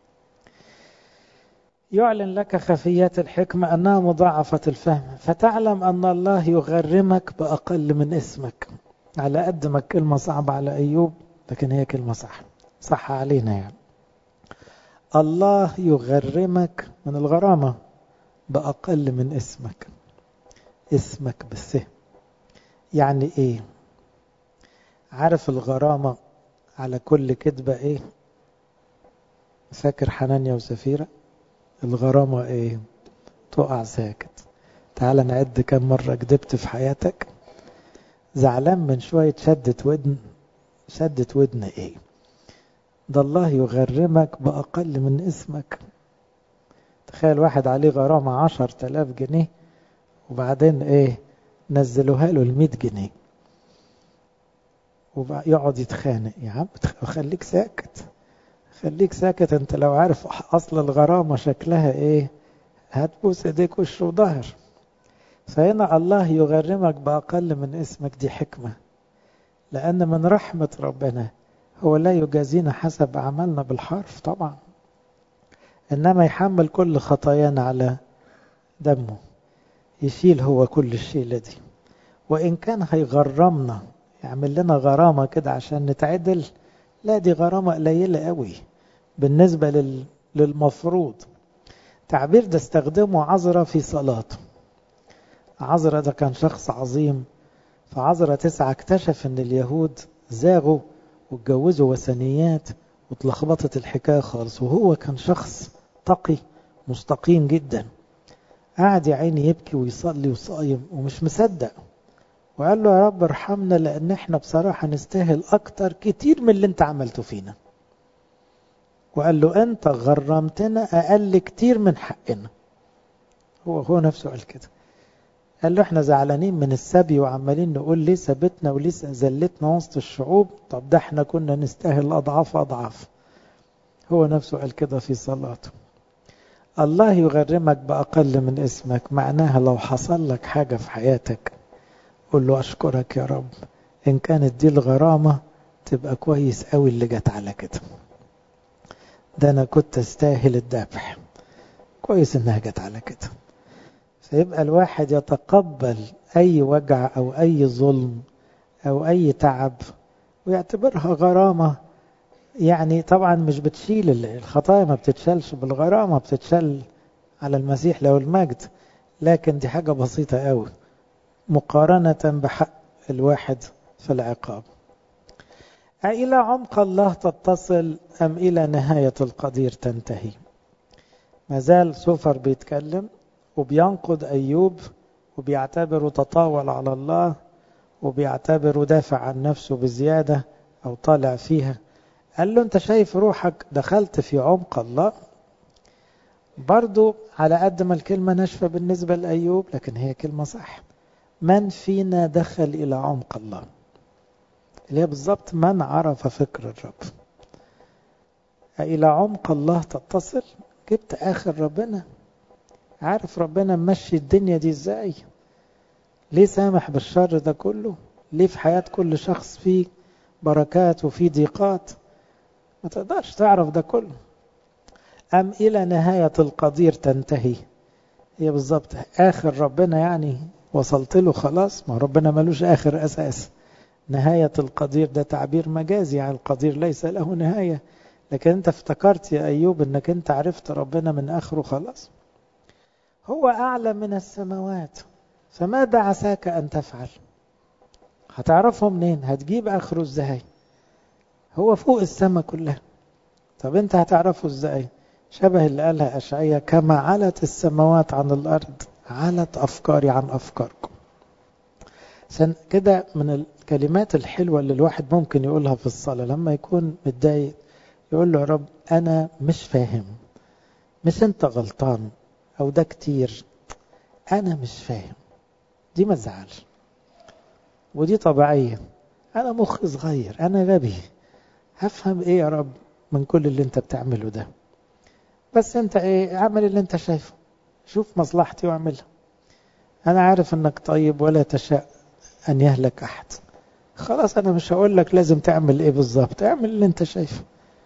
يعلن لك خفيات الحكمة أنها مضاعفة الفهم فتعلم أن الله يغرمك بأقل من اسمك على قد ما الكلمة صعبة على أيوب لكن هي كلمة صح صح علينا يعني الله يغرمك من الغرامة بأقل من اسمك اسمك بالسه يعني ايه عارف الغرامة على كل كذبة ايه فاكر حنانيا وسفيرة الغرامة ايه تقع ساكت تعال نعد كم مرة كذبت في حياتك زعلان من شوية شدة ودن شدة ودن ايه ده الله يغرمك بأقل من اسمك تخيل واحد عليه غرامة عشر تلاف جنيه وبعدين ايه نزلوها له المية جنيه ويقعد يتخانق يا عم خليك ساكت خليك ساكت انت لو عارف اصل الغرامة شكلها ايه هتبوس ايديك وش وظهر فهنا الله يغرمك بأقل من اسمك دي حكمة لأن من رحمة ربنا هو لا يجازينا حسب عملنا بالحرف طبعا إنما يحمل كل خطايانا على دمه يشيل هو كل الشيلة دي وإن كان هيغرمنا يعمل لنا غرامة كده عشان نتعدل لا دي غرامة قليلة قوي بالنسبة لل... للمفروض تعبير ده استخدمه عذرة في صلاته عذرة ده كان شخص عظيم فعذرة تسعة اكتشف ان اليهود زاغوا واتجوزوا وثنيات واتلخبطت الحكاية خالص وهو كان شخص تقي مستقيم جدا قعد يا عيني يبكي ويصلي وصايم ومش مصدق وقال له يا رب ارحمنا لان احنا بصراحة نستاهل اكتر كتير من اللي انت عملته فينا وقال له انت غرمتنا اقل كتير من حقنا هو هو نفسه قال كده قال له احنا زعلانين من السبي وعمالين نقول ليه سبتنا وليه زلتنا وسط الشعوب طب ده احنا كنا نستاهل اضعاف اضعاف هو نفسه قال كده في صلاته الله يغرمك بأقل من اسمك معناها لو حصل لك حاجة في حياتك قول له أشكرك يا رب إن كانت دي الغرامة تبقى كويس قوي اللي جت على كده ده أنا كنت أستاهل الذبح كويس إنها جت على كده فيبقى الواحد يتقبل أي وجع أو أي ظلم أو أي تعب ويعتبرها غرامة يعني طبعا مش بتشيل الخطايا ما بتتشالش بالغرامة بتتشال على المسيح له المجد لكن دي حاجة بسيطة قوي مقارنة بحق الواحد في العقاب أإلى عمق الله تتصل أم إلى نهاية القدير تنتهي ما زال سوفر بيتكلم وبينقد أيوب وبيعتبره تطاول على الله وبيعتبره دافع عن نفسه بزيادة أو طالع فيها قال له أنت شايف روحك دخلت في عمق الله برضو على قد ما الكلمة ناشفة بالنسبة لأيوب لكن هي كلمة صح من فينا دخل إلى عمق الله اللي هي بالظبط من عرف فكر الرب إلى عمق الله تتصل جبت آخر ربنا عارف ربنا ممشي الدنيا دي ازاي ليه سامح بالشر ده كله ليه في حياة كل شخص فيه بركات وفيه ضيقات ما تقدرش تعرف ده كله أم إلى نهاية القدير تنتهي هي بالظبط آخر ربنا يعني وصلت له خلاص ما ربنا ملوش آخر أساس نهاية القدير ده تعبير مجازي عن القدير ليس له نهاية لكن انت افتكرت يا أيوب انك انت عرفت ربنا من آخره خلاص هو أعلى من السماوات فماذا عساك أن تفعل هتعرفه منين هتجيب آخره ازاي هو فوق السماء كلها طب انت هتعرفه ازاي شبه اللي قالها أشعية كما علت السماوات عن الأرض علت أفكاري عن أفكاركم عشان كده من الكلمات الحلوة اللي الواحد ممكن يقولها في الصلاة لما يكون متضايق يقول له يا رب أنا مش فاهم مش أنت غلطان أو ده كتير أنا مش فاهم دي ما تزعلش ودي طبيعية أنا مخي صغير أنا غبي هفهم إيه يا رب من كل اللي أنت بتعمله ده بس أنت إيه اعمل اللي أنت شايفه شوف مصلحتي واعملها أنا عارف أنك طيب ولا تشاء أن يهلك أحد خلاص أنا مش هقول لك لازم تعمل إيه بالظبط اعمل اللي أنت شايفه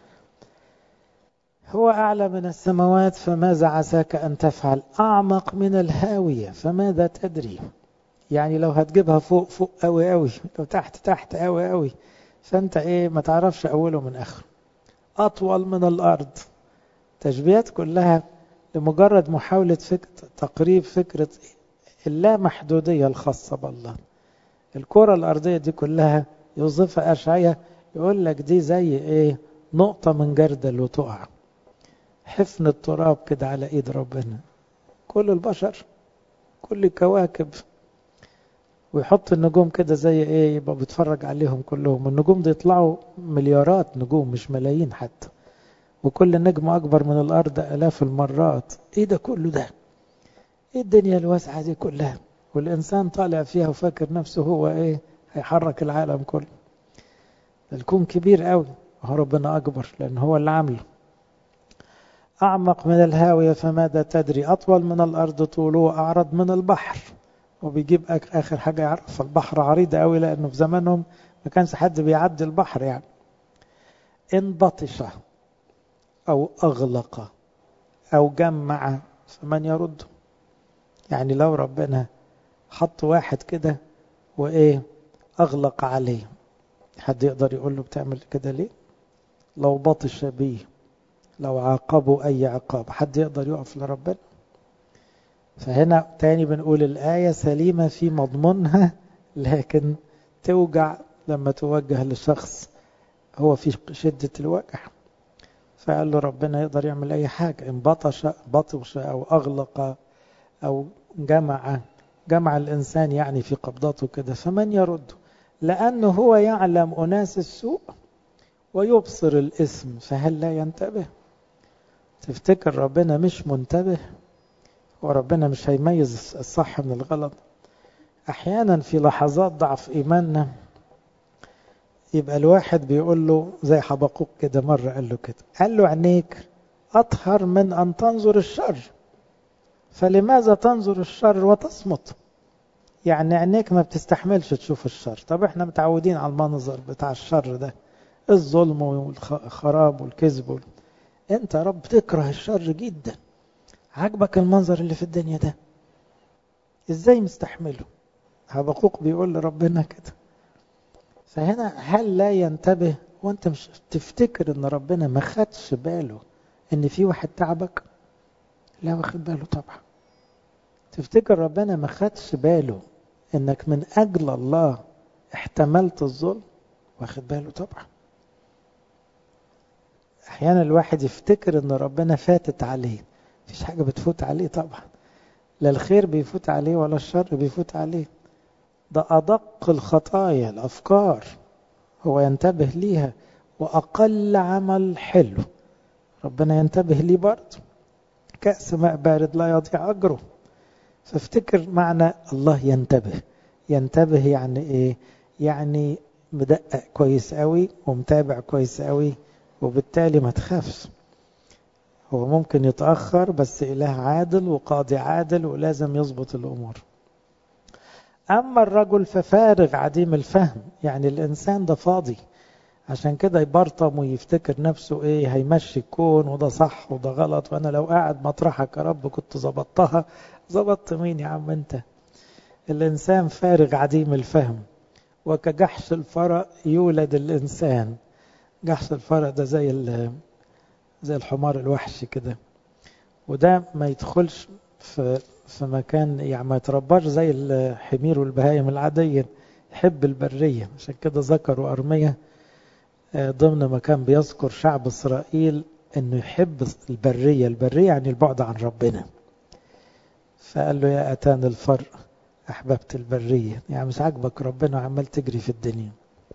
هو أعلى من السماوات فماذا عساك أن تفعل أعمق من الهاوية فماذا تدري يعني لو هتجيبها فوق فوق قوي قوي لو تحت تحت قوي قوي فأنت إيه ما تعرفش أوله من آخره أطول من الأرض تشبيهات كلها لمجرد محاولة فكرة تقريب فكرة اللامحدودية الخاصة بالله الكرة الأرضية دي كلها يوصفها أشعية يقول لك دي زي إيه نقطة من جردل وتقع حفن التراب كده على ايد ربنا كل البشر كل الكواكب ويحط النجوم كده زي ايه يبقى بيتفرج عليهم كلهم النجوم دي يطلعوا مليارات نجوم مش ملايين حتى وكل نجم اكبر من الارض الاف المرات ايه ده كله ده ايه الدنيا الواسعه دي كلها والانسان طالع فيها وفاكر نفسه هو ايه هيحرك العالم كله الكون كبير قوي وهو ربنا اكبر لان هو اللي عامله أعمق من الهاوية فماذا تدري أطول من الأرض طوله أعرض من البحر وبيجيب آخر حاجة يعرف البحر عريضة قوي لأنه في زمانهم ما كانش حد بيعدي البحر يعني إن بطش أو أغلق أو جمع فمن يرد يعني لو ربنا حط واحد كده وإيه أغلق عليه حد يقدر يقول له بتعمل كده ليه لو بطش بيه لو عاقبوا أي عقاب حد يقدر يقف لربنا فهنا تاني بنقول الآية سليمة في مضمونها لكن توجع لما توجه لشخص هو في شدة الوجع فقال له ربنا يقدر يعمل أي حاجة إن بطش بطش أو أغلق أو جمع جمع الإنسان يعني في قبضته كده فمن يرده لأنه هو يعلم أناس السوء ويبصر الإثم فهل لا ينتبه تفتكر ربنا مش منتبه وربنا مش هيميز الصح من الغلط أحيانا في لحظات ضعف إيماننا يبقى الواحد بيقول له زي حبقوق كده مرة قال له كده قال له عينيك أطهر من أن تنظر الشر فلماذا تنظر الشر وتصمت يعني عينيك ما بتستحملش تشوف الشر طب احنا متعودين على المنظر بتاع الشر ده الظلم والخراب والكذب وال... انت يا رب تكره الشر جدا عجبك المنظر اللي في الدنيا ده ازاي مستحمله حبقوق بيقول لربنا كده فهنا هل لا ينتبه وانت مش تفتكر ان ربنا ما خدش باله ان في واحد تعبك لا واخد باله طبعا تفتكر ربنا ما خدش باله انك من اجل الله احتملت الظلم واخد باله طبعا احيانا الواحد يفتكر ان ربنا فاتت عليه مفيش حاجة بتفوت عليه طبعا لا الخير بيفوت عليه ولا الشر بيفوت عليه ده أدق الخطايا الأفكار هو ينتبه ليها وأقل عمل حلو ربنا ينتبه ليه برضه كأس ماء بارد لا يضيع أجره فافتكر معنى الله ينتبه ينتبه يعني إيه يعني مدقق كويس قوي ومتابع كويس قوي وبالتالي ما تخافش هو ممكن يتأخر بس إله عادل وقاضي عادل ولازم يظبط الأمور أما الرجل ففارغ عديم الفهم يعني الإنسان ده فاضي عشان كده يبرطم ويفتكر نفسه إيه هيمشي الكون وده صح وده غلط وأنا لو قاعد مطرحك يا رب كنت ظبطتها ظبطت مين يا عم أنت الإنسان فارغ عديم الفهم وكجحش الفرق يولد الإنسان جحش الفرق ده زي زي الحمار الوحشي كده وده ما يدخلش في في مكان يعني ما يترباش زي الحمير والبهايم العادية يحب البرية عشان كده ذكروا أرمية ضمن ما كان بيذكر شعب إسرائيل أنه يحب البرية البرية يعني البعد عن ربنا فقال له يا أتان الفرق أحببت البرية يعني مش عاجبك ربنا وعمال تجري في الدنيا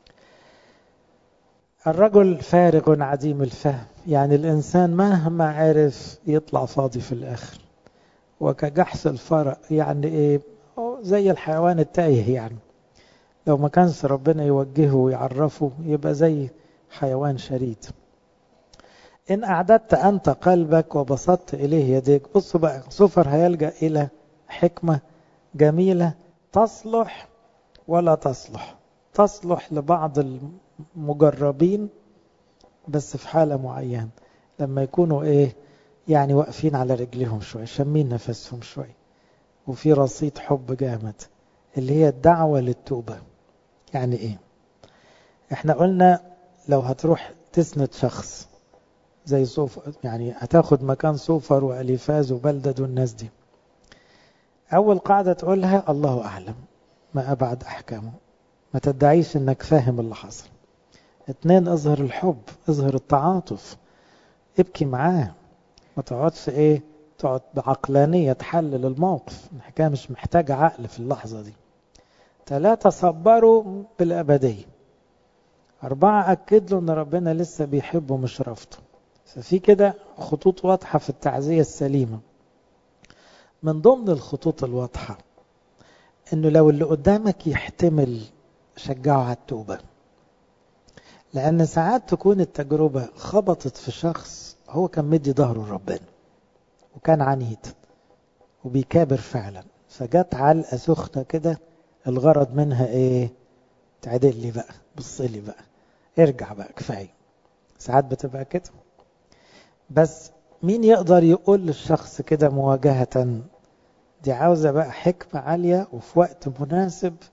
الرجل فارغ عديم الفهم يعني الإنسان مهما عرف يطلع فاضي في الآخر وكجحس الفرق يعني إيه زي الحيوان التايه يعني لو ما كانش ربنا يوجهه ويعرفه يبقى زي حيوان شريد إن أعددت أنت قلبك وبسطت إليه يديك بص بقى سفر هيلجأ إلى حكمة جميلة تصلح ولا تصلح تصلح لبعض المجربين بس في حالة معينة لما يكونوا إيه يعني واقفين على رجلهم شوية شامين نفسهم شوية وفي رصيد حب جامد اللي هي الدعوة للتوبة يعني ايه احنا قلنا لو هتروح تسند شخص زي صوف يعني هتاخد مكان صوفر وأليفاز وبلدد والناس دي أول قاعدة تقولها الله أعلم ما أبعد أحكامه ما تدعيش إنك فاهم اللي حصل اتنين اظهر الحب اظهر التعاطف ابكي معاه ما تقعدش ايه تقعد بعقلانية تحلل الموقف الحكاية مش محتاجة عقل في اللحظة دي ثلاثة صبروا بالأبدية أربعة أكد له أن ربنا لسه بيحبه مش رفضه ففي كده خطوط واضحة في التعزية السليمة من ضمن الخطوط الواضحة أنه لو اللي قدامك يحتمل شجعه على التوبة لأن ساعات تكون التجربة خبطت في شخص هو كان مدي ظهره لربنا وكان عنيد وبيكابر فعلا فجت علقة سخنة كده الغرض منها ايه تعدل لي بقى بص لي بقى ارجع بقى كفاية ساعات بتبقى كده بس مين يقدر يقول للشخص كده مواجهة دي عاوزة بقى حكمة عالية وفي وقت مناسب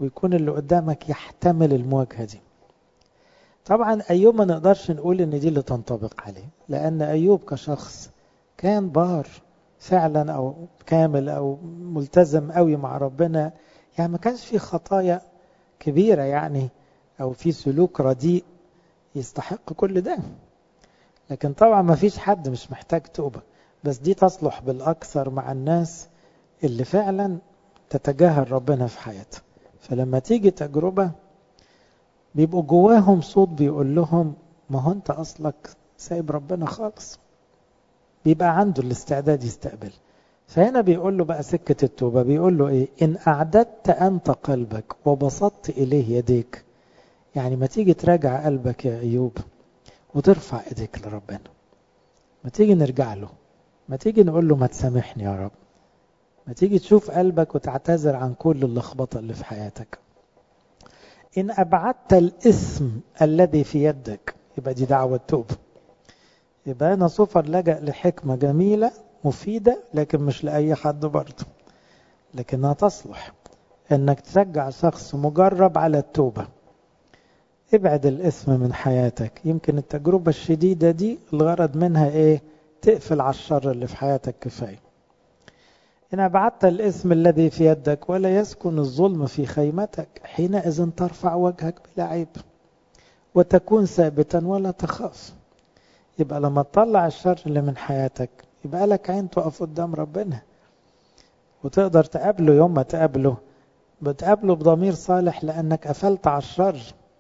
ويكون اللي قدامك يحتمل المواجهة دي طبعا أيوب ما نقدرش نقول إن دي اللي تنطبق عليه لأن أيوب كشخص كان بار فعلا أو كامل أو ملتزم قوي مع ربنا يعني ما كانش في خطايا كبيرة يعني أو في سلوك رديء يستحق كل ده لكن طبعا ما فيش حد مش محتاج توبة بس دي تصلح بالأكثر مع الناس اللي فعلا تتجاهل ربنا في حياتها فلما تيجي تجربة بيبقوا جواهم صوت بيقول لهم ما هو انت اصلك سايب ربنا خالص بيبقى عنده الاستعداد يستقبل فهنا بيقول له بقى سكة التوبة بيقول له ايه ان اعددت انت قلبك وبسطت اليه يديك يعني ما تيجي تراجع قلبك يا ايوب وترفع ايديك لربنا ما تيجي نرجع له ما تيجي نقول له ما تسامحني يا رب ما تيجي تشوف قلبك وتعتذر عن كل اللخبطة اللي في حياتك إن أبعدت الإثم الذي في يدك يبقى دي دعوة توبة يبقى أنا صفر لجأ لحكمة جميلة مفيدة لكن مش لأي حد برضه لكنها تصلح إنك ترجع شخص مجرب على التوبة ابعد الإثم من حياتك يمكن التجربة الشديدة دي الغرض منها إيه تقفل على الشر اللي في حياتك كفاية إن أبعدت الإثم الذي في يدك ولا يسكن الظلم في خيمتك حينئذ ترفع وجهك بلا عيب وتكون ثابتا ولا تخاف يبقى لما تطلع الشر اللي من حياتك يبقى لك عين تقف قدام ربنا وتقدر تقابله يوم ما تقابله بتقابله بضمير صالح لأنك قفلت على الشر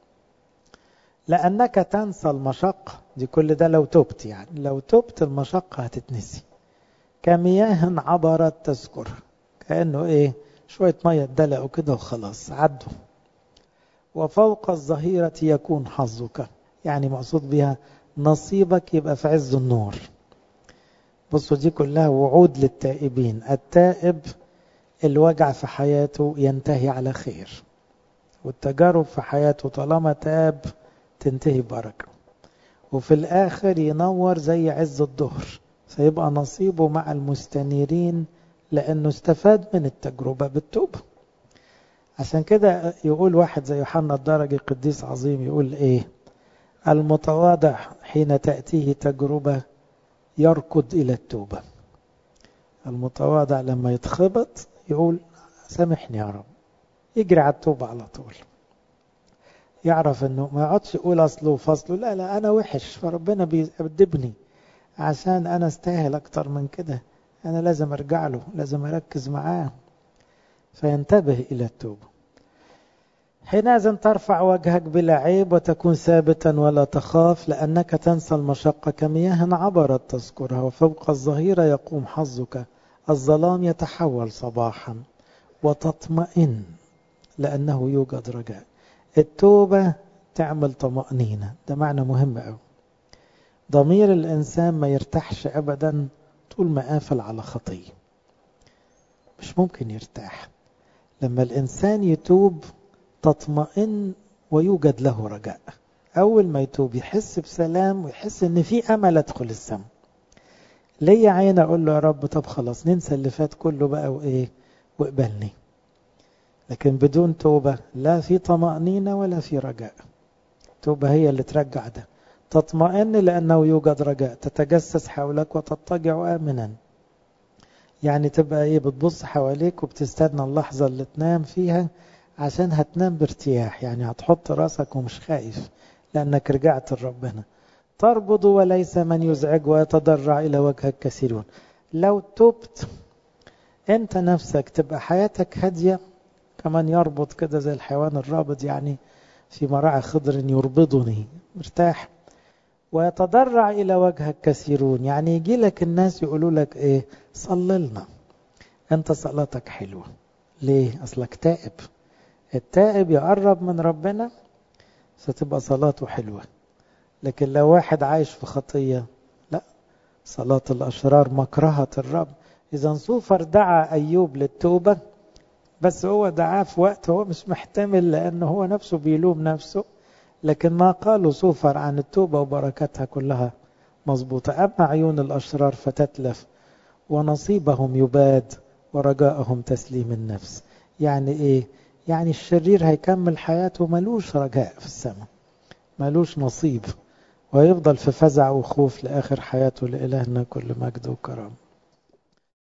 لأنك تنسى المشقة دي كل ده لو تبت يعني لو تبت المشقة هتتنسي كمياه عبرت تذكر كأنه ايه شوية مية اتدلقوا كده وخلاص عدوا وفوق الظهيرة يكون حظك يعني مقصود بها نصيبك يبقى في عز النور بصوا دي كلها وعود للتائبين التائب الوجع في حياته ينتهي على خير والتجارب في حياته طالما تاب تنتهي بركة وفي الآخر ينور زي عز الظهر فيبقى نصيبه مع المستنيرين لأنه استفاد من التجربة بالتوبة عشان كده يقول واحد زي يوحنا الدرجي قديس عظيم يقول ايه المتواضع حين تأتيه تجربة يركض إلى التوبة المتواضع لما يتخبط يقول سامحني يا رب يجري على التوبة على طول يعرف انه ما يقعدش يقول اصله وفصله لا لا انا وحش فربنا بيأدبني عشان انا استاهل اكتر من كده انا لازم ارجع له لازم اركز معاه فينتبه الى التوبه حينئذ ترفع وجهك بلا عيب وتكون ثابتا ولا تخاف لانك تنسى المشقه كمياه عبرت تذكرها وفوق الظهيره يقوم حظك الظلام يتحول صباحا وتطمئن لانه يوجد رجاء التوبه تعمل طمأنينة ده معنى مهم قوي ضمير الإنسان ما يرتاحش أبدا طول ما قافل على خطية مش ممكن يرتاح لما الإنسان يتوب تطمئن ويوجد له رجاء أول ما يتوب يحس بسلام ويحس إن في أمل أدخل السماء ليا عين أقول له يا رب طب خلاص ننسى اللي فات كله بقى وإيه واقبلني لكن بدون توبة لا في طمأنينة ولا في رجاء توبة هي اللي ترجع ده تطمئن لأنه يوجد رجاء تتجسس حولك وتضطجع آمنا يعني تبقى ايه بتبص حواليك وبتستنى اللحظة اللي تنام فيها عشان هتنام بارتياح يعني هتحط راسك ومش خايف لأنك رجعت لربنا تربض وليس من يزعج ويتضرع إلى وجهك كثيرون لو تبت انت نفسك تبقى حياتك هادية كمان يربط كده زي الحيوان الرابض يعني في مراعي خضر يربضني مرتاح ويتضرع إلى وجهك كثيرون يعني يجي لك الناس يقولوا لك إيه صلي لنا أنت صلاتك حلوة ليه أصلك تائب التائب يقرب من ربنا ستبقى صلاته حلوة لكن لو واحد عايش في خطية لا صلاة الأشرار مكرهة الرب إذا صوفر دعا أيوب للتوبة بس هو دعاه في وقت هو مش محتمل لأنه هو نفسه بيلوم نفسه لكن ما قالوا صوفر عن التوبة وبركتها كلها مظبوطة أما عيون الأشرار فتتلف ونصيبهم يباد ورجاءهم تسليم النفس يعني إيه يعني الشرير هيكمل حياته ملوش رجاء في السماء ملوش نصيب ويفضل في فزع وخوف لآخر حياته لإلهنا كل مجد وكرامه